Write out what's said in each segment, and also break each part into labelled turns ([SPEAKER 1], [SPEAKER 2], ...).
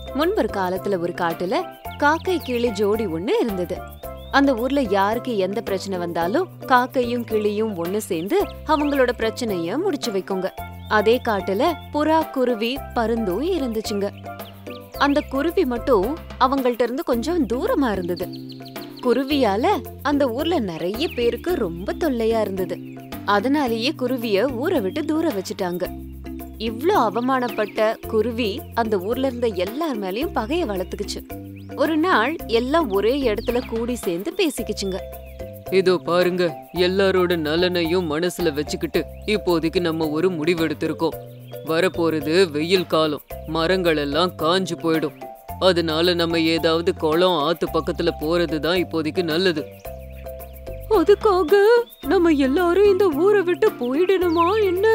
[SPEAKER 1] முன்பொரு காலத்துல ஒரு காட்டுல காக்கை கிளி ஜோடி ஒண்ணு இருந்தது அந்த ஊர்ல யாருக்கு எந்த பிரச்சனை வந்தாலும் காக்கையும் கிளியும் ஒண்ணு சேர்ந்து அவங்களோட பிரச்சனைய முடிச்சு வைக்குங்க அதே காட்டுல புறா குருவி பருந்தும் இருந்துச்சுங்க அந்த குருவி மட்டும் அவங்கள்ட்ட இருந்து கொஞ்சம் தூரமா இருந்தது குருவியால அந்த ஊர்ல நிறைய பேருக்கு ரொம்ப தொல்லையா இருந்தது அதனாலேயே குருவிய ஊரை விட்டு தூரம் வச்சுட்டாங்க இவ்ளோ அவமானப்பட்ட குருவி அந்த ஊர்ல இருந்த எல்லார் மேலயும் பகைய வளர்த்துக்குச்சு ஒரு நாள் எல்லாம் ஒரே இடத்துல கூடி சேர்ந்து பேசிக்கிச்சுங்க
[SPEAKER 2] இதோ பாருங்க எல்லாரோட நலனையும் மனசுல வச்சுக்கிட்டு இப்போதைக்கு நம்ம ஒரு முடிவெடுத்திருக்கோம் வரப்போறது வெயில் காலம் மரங்கள் எல்லாம் காஞ்சு போயிடும் அதனால நம்ம ஏதாவது குளம் ஆத்து பக்கத்துல போறது தான் இப்போதைக்கு நல்லது அதுக்காக நம்ம எல்லாரும் இந்த ஊரை விட்டு போயிடணுமா என்ன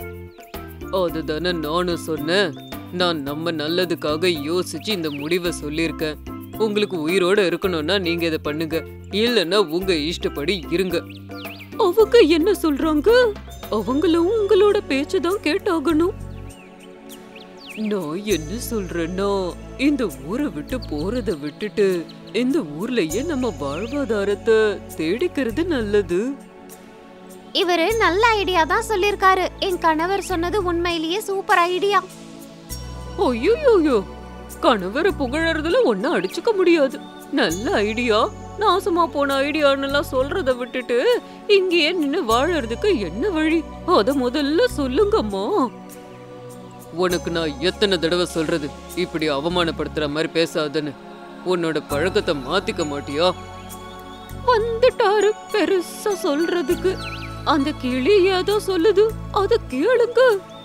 [SPEAKER 2] அதுதானே நானும் சொன்னேன் நான் நம்ம நல்லதுக்காக யோசிச்சு இந்த முடிவை சொல்லியிருக்கேன் உங்களுக்கு உயிரோட இருக்கணும்னா நீங்க இதை பண்ணுங்க இல்லைன்னா உங்க இஷ்டப்படி இருங்க அவங்க என்ன சொல்றாங்க அவங்களும் உங்களோட பேச்சு தான் கேட்டாகணும் நான் என்ன சொல்றேன்னா இந்த ஊரை விட்டு போறத விட்டுட்டு இந்த ஊர்லயே நம்ம வாழ்வாதாரத்தை தேடிக்கிறது நல்லது
[SPEAKER 1] இவரு நல்ல ஐடியா தான் சொல்லிருக்காரு என் கணவர் சொன்னது உண்மையிலேயே சூப்பர் ஐடியா
[SPEAKER 2] ஐயோயோயோ கணவரை புகழறதுல ஒன்னும் அடிச்சுக்க முடியாது நல்ல ஐடியா நாசமா போன ஐடியான்னுலாம் சொல்றத விட்டுட்டு இங்கேயே நின்னு வாழறதுக்கு என்ன வழி அத முதல்ல சொல்லுங்கம்மா உனக்கு நான் எத்தனை தடவை சொல்றது இப்படி அவமானப்படுத்துற மாதிரி பேசாதன்னு உன்னோட பழக்கத்தை மாத்திக்க மாட்டியா வந்துட்டாரு பெருசா சொல்றதுக்கு அந்த கிளி ஏதோ சொல்லுது அத கேளுங்க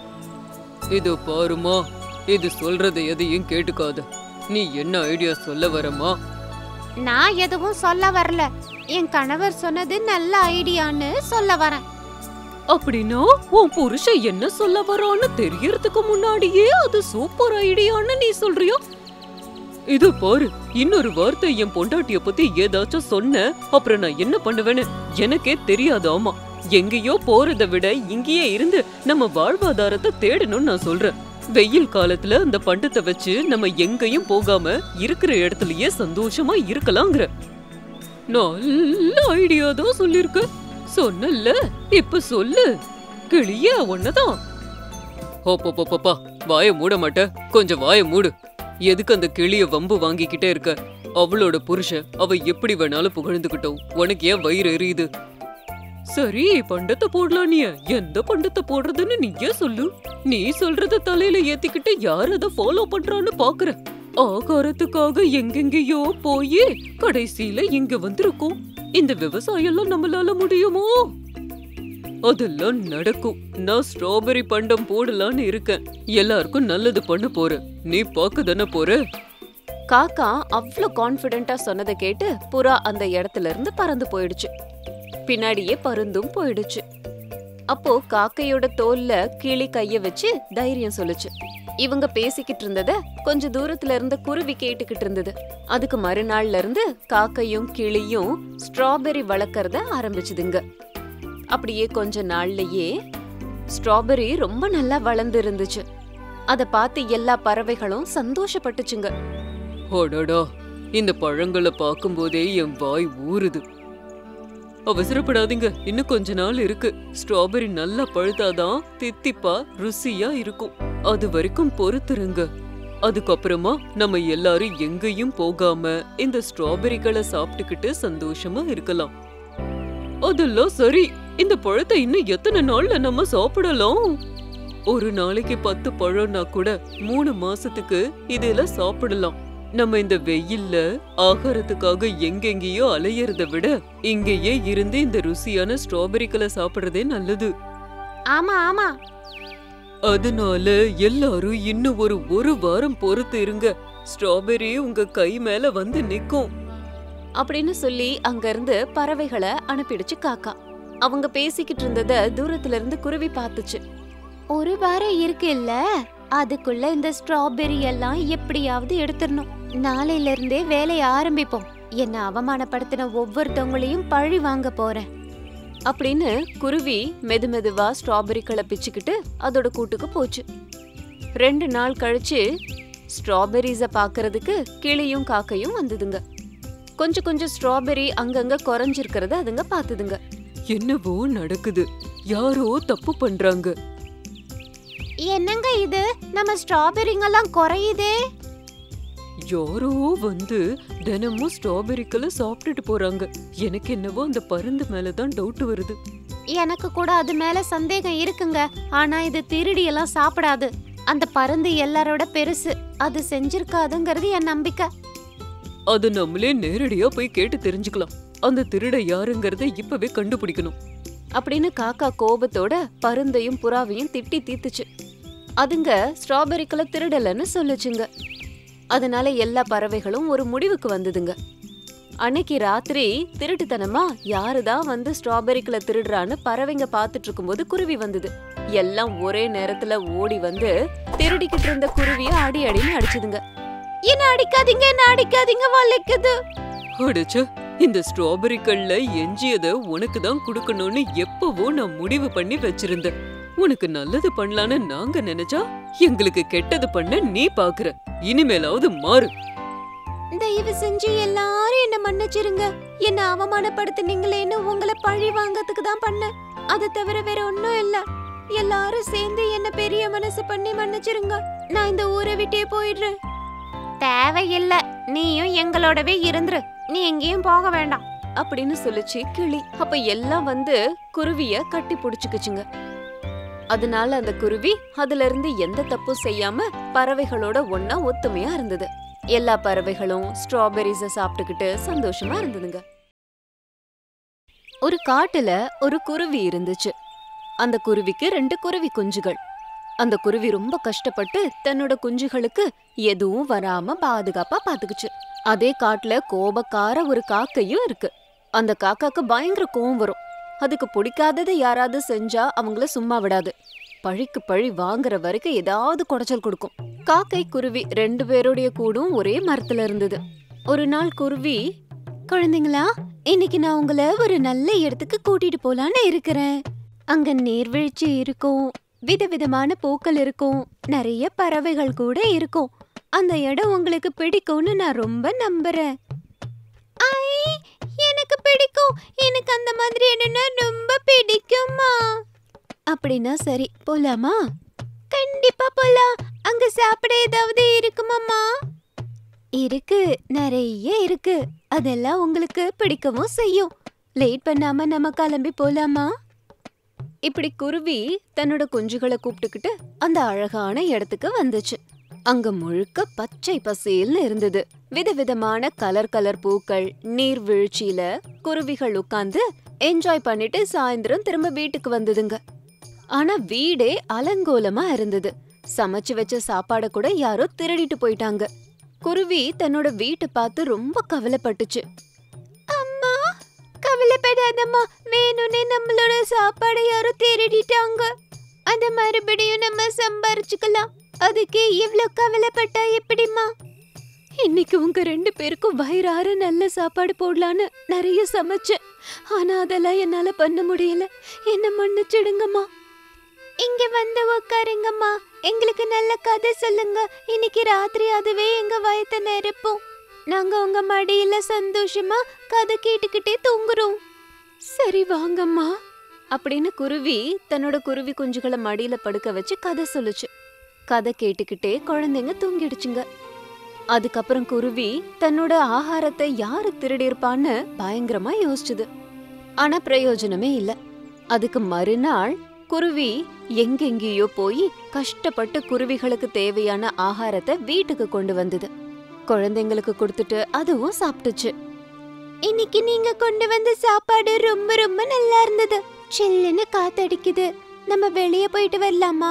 [SPEAKER 2] இது பாருமா இது சொல்றத எதையும் கேட்டுக்காத நீ என்ன ஐடியா சொல்ல வரமா
[SPEAKER 1] நான் எதுவும் சொல்ல வரல என் கணவர் சொன்னது நல்ல ஐடியான்னு சொல்ல வரேன்
[SPEAKER 2] அப்படின்னா உன் புருஷன் என்ன சொல்ல வரான்னு தெரியறதுக்கு முன்னாடியே அது சூப்பர் ஐடியான்னு நீ சொல்றியா இது பாரு இன்னொரு வார்த்தை என் பொண்டாட்டிய பத்தி ஏதாச்சும் சொன்ன அப்புறம் நான் என்ன பண்ணுவேன்னு எனக்கே தெரியாது ஆமா எங்கேயோ போறதை விட இங்கேயே இருந்து நம்ம வாழ்வாதாரத்தை தேடணும்னு நான் சொல்றேன் வெயில் காலத்துல அந்த பண்டத்தை வச்சு நம்ம எங்கேயும் போகாம இருக்கிற இடத்துலயே சந்தோஷமா இருக்கலாங்கிற நல்ல ஐடியா தான் சொல்லிருக்க சொன்னல்ல இப்ப சொல்லு கிளிய ஒன்னதான் ஓப்பா வாய மூட மாட்ட கொஞ்சம் வாய மூடு எதுக்கு அந்த கிளிய வம்பு வாங்கிக்கிட்டே இருக்க அவளோட புருஷன் அவ எப்படி வேணாலும் புகழ்ந்துகிட்டோம் உனக்கு ஏன் வயிறு எரியுது சரி பண்டத்தை போடலாம் நீ எந்த பண்டத்தை போடுறதுன்னு நீயே சொல்லு நீ சொல்றத தலையில ஏத்திக்கிட்டு யார் அதை ஃபாலோ பண்றான்னு பாக்குற ஆகாரத்துக்காக எங்கெங்கேயோ போய் கடைசியில இங்க வந்திருக்கோம் இந்த விவசாயம் எல்லாம் நம்மளால முடியுமோ அதெல்லாம் நடக்கும் நான் ஸ்ட்ராபெரி பண்டம் போடலான்னு இருக்கேன் எல்லாருக்கும் நல்லது பண்ண போறேன் நீ பார்க்க தானே போற
[SPEAKER 1] காக்கா அவ்ளோ கான்ஃபிடென்ட்டா சொன்னதை கேட்டு புறா அந்த இடத்துல இருந்து பறந்து போயிடுச்சு பின்னாடியே பருந்தும் போயிடுச்சு அப்போ காக்கையோட தோல்ல கிளி கைய வச்சு தைரியம் சொல்லுச்சு இவங்க பேசிக்கிட்டு இருந்தத கொஞ்ச தூரத்துல இருந்த குருவி கேட்டுக்கிட்டு இருந்தது அதுக்கு மறுநாள்ல இருந்து காக்கையும் கிளியும் ஸ்ட்ராபெரி வளர்க்கறத ஆரம்பிச்சுதுங்க அப்படியே கொஞ்ச நாள்லயே ஸ்ட்ராபெரி ரொம்ப நல்லா வளர்ந்து இருந்துச்சு அத பார்த்து எல்லா பறவைகளும் சந்தோஷப்பட்டுச்சுங்க
[SPEAKER 2] அடடா இந்த பழங்களை பார்க்கும்போதே என் வாய் ஊறுது அவசரப்படாதீங்க இன்னும் கொஞ்ச நாள் இருக்கு ஸ்ட்ராபெரி நல்லா பழுத்தாதான் தித்திப்பா ருசியா இருக்கும் அது வரைக்கும் பொறுத்துருங்க அதுக்கப்புறமா நம்ம எல்லாரும் எங்கேயும் போகாம இந்த ஸ்ட்ராபெரிகளை சாப்பிட்டுக்கிட்டு சந்தோஷமா இருக்கலாம் அதெல்லாம் சரி இந்த பழத்தை இன்னும் எத்தனை நாள்ல நம்ம சாப்பிடலாம் ஒரு நாளைக்கு பத்து பழம்னா கூட மூணு மாசத்துக்கு இதெல்லாம் சாப்பிடலாம் நம்ம இந்த வெயில்ல ஆகாரத்துக்காக எங்கெங்கேயோ அலையறத விட இங்கேயே இருந்து இந்த ருசியான ஸ்ட்ராபெரிகளை சாப்பிடுறதே நல்லது
[SPEAKER 1] ஆமா ஆமா
[SPEAKER 2] அதனால எல்லாரும் இன்னும் ஒரு ஒரு வாரம் பொறுத்து இருங்க ஸ்ட்ராபெரி உங்க கை மேல வந்து நிக்கும்
[SPEAKER 1] அப்படின்னு சொல்லி அங்க இருந்து பறவைகளை அனுப்பிடுச்சு காக்கா அவங்க பேசிக்கிட்டு இருந்தத தூரத்துல இருந்து குருவி பார்த்துச்சு ஒரு வாரம் இருக்கு இல்ல அதுக்குள்ள இந்த ஸ்ட்ராபெரி எல்லாம் எப்படியாவது எடுத்துடணும் நாளையில இருந்தே வேலைய ஆரம்பிப்போம் என்ன அவமானப்படுத்தின ஒவ்வொருத்தவங்களையும் பழி வாங்க போறேன் அப்படின்னு குருவி மெது மெதுவா ஸ்ட்ராபெரிகளை பிச்சுக்கிட்டு அதோட கூட்டுக்கு போச்சு ரெண்டு நாள் கழிச்சு ஸ்ட்ராபெரிஸ பாக்குறதுக்கு கிளியும் காக்கையும் வந்ததுங்க கொஞ்சம் கொஞ்சம் ஸ்ட்ராபெரி அங்கங்க குறைஞ்சிருக்கிறத அதுங்க பாத்துதுங்க
[SPEAKER 2] என்னவோ நடக்குது யாரோ தப்பு பண்றாங்க
[SPEAKER 1] என்னங்க இது நம்ம ஸ்ட்ராபெரிங்கெல்லாம் குறையுதே
[SPEAKER 2] யாரோ வந்து தினமும் ஸ்ட்ராபெரிக்களை சாப்பிட்டுட்டு போறாங்க எனக்கு என்னவோ அந்த பருந்து மேலதான் டவுட் வருது
[SPEAKER 1] எனக்கு கூட அது மேல சந்தேகம் இருக்குங்க ஆனா இது திருடி எல்லாம் சாப்பிடாது அந்த பருந்து எல்லாரோட பெருசு அது செஞ்சிருக்காதுங்கிறது என் நம்பிக்கை
[SPEAKER 2] அது நம்மளே நேரடியா போய் கேட்டு தெரிஞ்சுக்கலாம் அந்த திருட யாருங்கறத இப்பவே கண்டுபிடிக்கணும்
[SPEAKER 1] அப்படின்னு காக்கா கோபத்தோட பருந்தையும் புறாவையும் திட்டி தீத்துச்சு அதுங்க ஸ்ட்ராபெரிக்களை திருடலன்னு சொல்லுச்சுங்க அதனால எல்லா பறவைகளும் ஒரு முடிவுக்கு வந்ததுங்க அன்னைக்கு ராத்திரி திருட்டுத்தனமா யாருதான் வந்து ஸ்ட்ராபெரிக்களை திருடுறான்னு பறவைங்க பார்த்துட்டு இருக்கும்போது குருவி வந்தது எல்லாம் ஒரே நேரத்துல ஓடி வந்து திருடிக்கிட்டு இருந்த குருவிய அடி அடின்னு அடிச்சுதுங்க என்ன அடிக்காதீங்க என்ன அடிக்காதீங்க வலிக்குது
[SPEAKER 2] அடச்சே இந்த ஸ்ட்ராபெரிக்கள்ல எஞ்சியத உனக்கு தான் கொடுக்கணும்னு எப்பவோ நான் முடிவு பண்ணி வச்சிருந்தேன் உனக்கு நல்லது பண்ணலான்னு நாங்க நினைச்சா எங்களுக்கு கெட்டது பண்ண நீ பாக்குற இனிமேலாவது மாறு
[SPEAKER 1] தயவு செஞ்சு எல்லாரும் என்ன மன்னிச்சிருங்க என்ன அவமானப்படுத்துனீங்களேன்னு உங்களை பழி வாங்கறதுக்கு தான் பண்ணேன் அதை தவிர வேற ஒண்ணும் இல்ல எல்லாரும் சேர்ந்து என்ன பெரிய மனசு பண்ணி மன்னிச்சிருங்க நான் இந்த ஊரை விட்டே போயிடுறேன் தேவையில்ல நீயும் எங்களோடவே இருந்துரு நீ எங்கேயும் போக வேண்டாம் அப்படின்னு சொல்லுச்சு கிளி அப்ப எல்லாம் வந்து குருவிய கட்டி புடிச்சுக்குச்சுங்க அதனால அந்த குருவி அதுல இருந்து எந்த தப்பும் செய்யாம பறவைகளோட ஒன்னா ஒத்துமையா இருந்தது எல்லா பறவைகளும் ஸ்ட்ராபெரிஸ சாப்பிட்டுக்கிட்டு சந்தோஷமா இருந்ததுங்க ஒரு காட்டுல ஒரு குருவி இருந்துச்சு அந்த குருவிக்கு ரெண்டு குருவி குஞ்சுகள் அந்த குருவி ரொம்ப கஷ்டப்பட்டு தன்னோட குஞ்சுகளுக்கு எதுவும் வராம பாதுகாப்பா பாத்துக்குச்சு அதே காட்டுல கோபக்கார ஒரு காக்கையும் இருக்கு அந்த காக்காக்கு பயங்கர கோவம் வரும் அதுக்கு பிடிக்காததை யாராவது செஞ்சா அவங்கள சும்மா விடாது பழிக்கு பழி வாங்குற வரைக்கும் ஏதாவது குடைச்சல் கொடுக்கும் காக்கை குருவி ரெண்டு பேருடைய கூடும் ஒரே மரத்துல இருந்தது ஒரு நாள் குருவி குழந்தைங்களா இன்னைக்கு நான் உங்களை ஒரு நல்ல இடத்துக்கு கூட்டிட்டு போலான்னு இருக்கிறேன் அங்க நீர்வீழ்ச்சி இருக்கும் விதவிதமான பூக்கள் இருக்கும் நிறைய பறவைகள் கூட இருக்கும் அந்த இடம் உங்களுக்கு பிடிக்கும்னு நான் ரொம்ப நம்புறேன் ஐ எனக்கு பிடிக்கும் எனக்கு அந்த மாதிரி இடம்னா ரொம்ப பிடிக்குமா அப்படின்னா சரி போலாமா கண்டிப்பா போலாம் அங்க சாப்பிட ஏதாவது இருக்குமாமா இருக்கு நிறைய இருக்கு அதெல்லாம் உங்களுக்கு பிடிக்கவும் செய்யும் லேட் பண்ணாம நம்ம கிளம்பி போலாமா இப்படி குருவி தன்னோட குஞ்சுகளை கூப்பிட்டுக்கிட்டு அந்த அழகான இடத்துக்கு வந்துச்சு அங்க முழுக்க பச்சை பசேல்னு இருந்தது விதவிதமான கலர் கலர் பூக்கள் நீர்வீழ்ச்சியில குருவிகள் உட்கார்ந்து என்ஜாய் பண்ணிட்டு சாயந்தரம் திரும்ப வீட்டுக்கு வந்ததுங்க ஆனா வீடே அலங்கோலமா இருந்தது சமைச்சு வச்ச சாப்பாட கூட யாரோ திருடிட்டு போயிட்டாங்க குருவி தன்னோட வீட்டை பார்த்து ரொம்ப கவலைப்பட்டுச்சு அம்மா கவலைப்படாதம்மா வேணும்னே நம்மளோட சாப்பாடை யாரோ திருடிட்டாங்க அத மறுபடியும் நம்ம சம்பாரிச்சுக்கலாம் அதுக்கு இவ்ளோ கவலைப்பட்டா எப்படிம்மா இன்னைக்கு உங்க ரெண்டு பேருக்கும் வயிறார நல்ல சாப்பாடு போடலான்னு நிறைய சமைச்சேன் ஆனா அதெல்லாம் என்னால பண்ண முடியல என்ன மன்னிச்சிடுங்கம்மா இங்க வந்து உட்காருங்கம்மா எங்களுக்கு நல்ல கதை சொல்லுங்க இன்னைக்கு ராத்திரி அதுவே எங்க வயத்தை நிரப்பும் நாங்க உங்க மடியில சந்தோஷமா கதை கேட்டுக்கிட்டே தூங்குறோம் சரி வாங்கம்மா அப்படின்னு குருவி தன்னோட குருவி குஞ்சுகளை மடியில படுக்க வச்சு கதை சொல்லுச்சு கதை கேட்டுக்கிட்டே குழந்தைங்க தூங்கிடுச்சுங்க அதுக்கப்புறம் குருவி தன்னோட ஆகாரத்தை யாரு திருடியிருப்பான்னு பயங்கரமா யோசிச்சுது ஆனா பிரயோஜனமே இல்ல அதுக்கு மறுநாள் குருவி எங்கெங்கேயோ போய் கஷ்டப்பட்டு குருவிகளுக்கு தேவையான ஆகாரத்தை வீட்டுக்கு கொண்டு வந்தது குழந்தைங்களுக்கு கொடுத்துட்டு அதுவும் சாப்பிட்டுச்சு இன்னைக்கு நீங்க கொண்டு வந்த சாப்பாடு ரொம்ப ரொம்ப நல்லா இருந்தது சில்லுன்னு காத்தடிக்குது நம்ம வெளியே போயிட்டு வரலாமா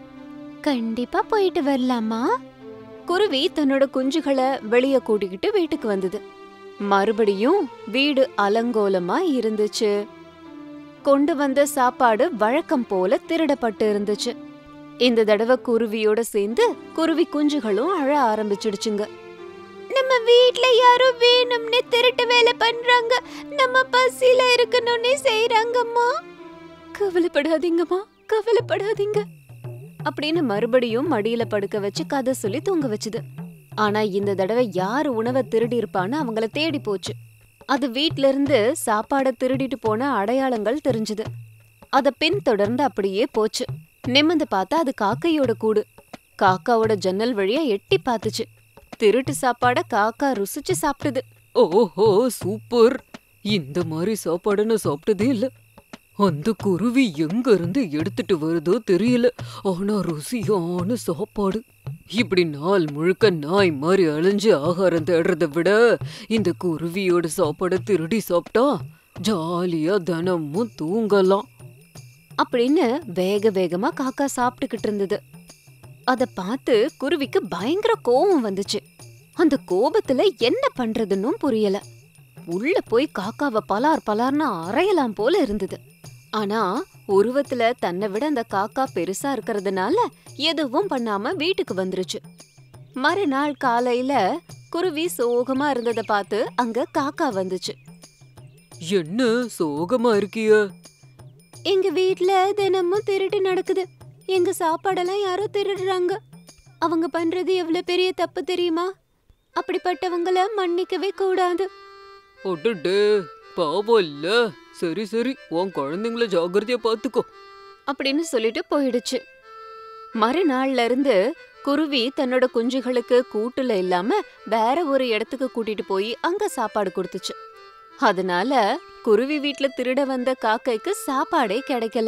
[SPEAKER 1] கண்டிப்பா போயிட்டு வரலாமா குருவி தன்னோட குஞ்சுகளை வெளிய கூட்டிக்கிட்டு வீட்டுக்கு வந்தது மறுபடியும் வீடு அலங்கோலமா இருந்துச்சு கொண்டு வந்த சாப்பாடு வழக்கம் போல திருடப்பட்டு இருந்துச்சு இந்த தடவை குருவியோட சேர்ந்து குருவி குஞ்சுகளும் அழ ஆரம்பிச்சிடுச்சுங்க நம்ம வீட்ல யாரோ வேணும்னே திருட்டு வேலை பண்றாங்க நம்ம பசியில இருக்கணும்னே செய்யறாங்கம்மா கவலைப்படாதீங்கம்மா கவலைப்படாதீங்க அப்படின்னு மறுபடியும் மடியில படுக்க வச்சு கதை சொல்லி தூங்க வச்சுது ஆனா இந்த தடவை யார் உணவை திருடி இருப்பான்னு அவங்கள தேடி போச்சு அது வீட்ல இருந்து சாப்பாடை திருடிட்டு போன அடையாளங்கள் தெரிஞ்சுது அத பின்தொடர்ந்து அப்படியே போச்சு நிமிந்து பார்த்தா அது காக்கையோட கூடு காக்காவோட ஜன்னல் வழியா எட்டி பார்த்துச்சு திருட்டு சாப்பாட காக்கா ருசிச்சு சாப்பிட்டுது
[SPEAKER 2] ஓஹோ சூப்பர் இந்த மாதிரி சாப்பாடு நான் சாப்பிட்டதே இல்ல அந்த குருவி எங்க இருந்து எடுத்துட்டு வருதோ தெரியல ஆனா ருசியான சாப்பாடு இப்படி நாள் முழுக்க நாய் மாதிரி அலைஞ்சு ஆகாரம் தேடுறதை விட இந்த குருவியோட சாப்பாடை திருடி சாப்பிட்டா ஜாலியா தினமும் தூங்கலாம்
[SPEAKER 1] அப்படின்னு வேக வேகமா காக்கா சாப்பிட்டுக்கிட்டு இருந்தது அத பார்த்து குருவிக்கு பயங்கர கோவம் வந்துச்சு அந்த கோபத்துல என்ன பண்றதுன்னும் புரியல உள்ள போய் காக்காவை பலார் பலார்னு அறையலாம் போல இருந்தது ஆனா உருவத்துல தன்னை விட அந்த காக்கா பெருசா இருக்கறதுனால எதுவும் பண்ணாம வீட்டுக்கு வந்துருச்சு மறுநாள் காலையில குருவி சோகமா இருந்தத பார்த்து அங்க காக்கா வந்துச்சு
[SPEAKER 2] என்ன சோகமா இருக்கிய
[SPEAKER 1] எங்க வீட்ல தினமும் திருட்டு நடக்குது எங்க சாப்பாடெல்லாம் யாரோ திருடுறாங்க அவங்க பண்றது எவ்வளவு பெரிய தப்பு தெரியுமா அப்படிப்பட்டவங்கள மன்னிக்கவே கூடாது
[SPEAKER 2] ஒட்டுட்டு பாவம் இல்ல சரி சரி உன் குழந்தைங்கள ஜாக்கிரதையா பாத்துக்கோ
[SPEAKER 1] அப்படின்னு சொல்லிட்டு போயிடுச்சு மறுநாள்ல இருந்து குருவி தன்னோட குஞ்சுகளுக்கு கூட்டுல இல்லாம வேற ஒரு இடத்துக்கு கூட்டிட்டு போய் அங்க சாப்பாடு கொடுத்துச்சு அதனால குருவி வீட்ல திருட வந்த காக்கைக்கு சாப்பாடே கிடைக்கல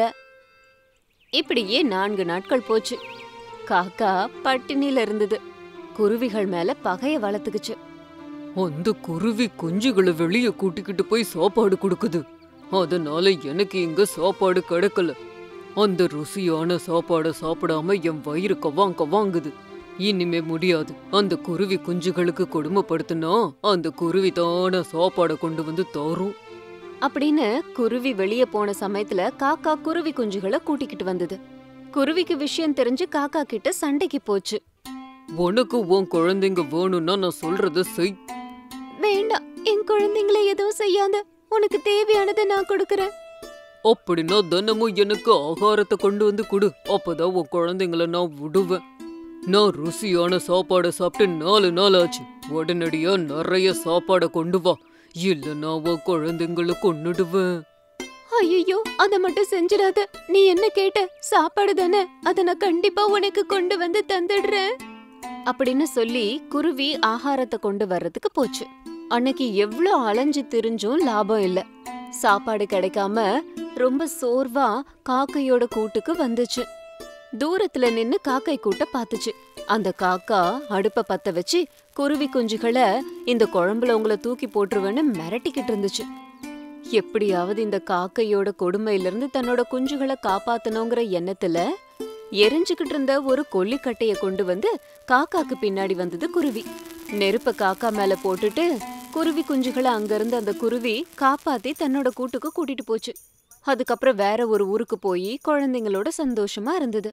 [SPEAKER 1] இப்படியே நான்கு நாட்கள் போச்சு காக்கா பட்டினில இருந்தது குருவிகள் மேல பகைய வளர்த்துக்குச்சு
[SPEAKER 2] அந்த குருவி குஞ்சுகளை வெளிய கூட்டிக்கிட்டு போய் சாப்பாடு கொடுக்குது அதனால எனக்கு இங்க சாப்பாடு கிடைக்கல அந்த ருசியான சாப்பாட சாப்பிடாம என் வயிறு கவாங் கவாங்குது இனிமே முடியாது அந்த குருவி குஞ்சுகளுக்கு கொடுமைப்படுத்தினா அந்த குருவி தான சாப்பாடை கொண்டு வந்து தரும்
[SPEAKER 1] அப்படின்னு குருவி வெளியே போன சமயத்துல காக்கா குருவி குஞ்சுகளை கூட்டிக்கிட்டு வந்தது குருவிக்கு விஷயம் தெரிஞ்சு காக்கா கிட்ட சண்டைக்கு போச்சு
[SPEAKER 2] உனக்கு உன் குழந்தைங்க வேணும்னா நான் சொல்றத செய்
[SPEAKER 1] வேண்டாம் என் குழந்தைங்களை எதுவும் செய்யாத உனக்கு தேவையானதை நான் கொடுக்கறேன்
[SPEAKER 2] அப்படின்னா தினமும் எனக்கு ஆகாரத்தை கொண்டு வந்து கொடு அப்பதான் உன் குழந்தைங்கள நான் விடுவேன் நான் ருசியான சாப்பாடை சாப்பிட்டு நாலு நாள் ஆச்சு உடனடியா நிறைய சாப்பாடை கொண்டு வா இல்லைன்னா உன் குழந்தைங்கள கொன்னுடுவேன்
[SPEAKER 1] ஐயோ அத மட்டும் செஞ்சிடாத நீ என்ன கேட்ட சாப்பாடு தானே அத நான் கண்டிப்பா உனக்கு கொண்டு வந்து தந்துடுறேன் அப்படின்னு சொல்லி குருவி ஆகாரத்தை கொண்டு வர்றதுக்கு போச்சு அன்னைக்கு எவ்ளோ அலைஞ்சு திரிஞ்சும் லாபம் இல்ல சாப்பாடு கிடைக்காம ரொம்ப சோர்வா காக்கையோட கூட்டுக்கு வந்துச்சு தூரத்துல நின்னு காக்கை கூட்ட பாத்துச்சு அந்த காக்கா அடுப்ப பத்த வச்சு குருவி குஞ்சுகளை இந்த குழம்புல உங்களை தூக்கி போட்டுருவேன்னு மிரட்டிக்கிட்டு இருந்துச்சு எப்படியாவது இந்த காக்கையோட கொடுமையில இருந்து தன்னோட குஞ்சுகளை காப்பாத்தணுங்கிற எண்ணத்துல எரிஞ்சுக்கிட்டு இருந்த ஒரு கொல்லிக்கட்டைய கொண்டு வந்து காக்காக்கு பின்னாடி வந்தது குருவி நெருப்ப காக்கா மேல போட்டுட்டு குருவி குஞ்சுகளை அங்கிருந்து அந்த குருவி காப்பாத்தி தன்னோட கூட்டுக்கு கூட்டிட்டு போச்சு அதுக்கப்புறம் வேற ஒரு ஊருக்கு போய் குழந்தைங்களோட சந்தோஷமா இருந்தது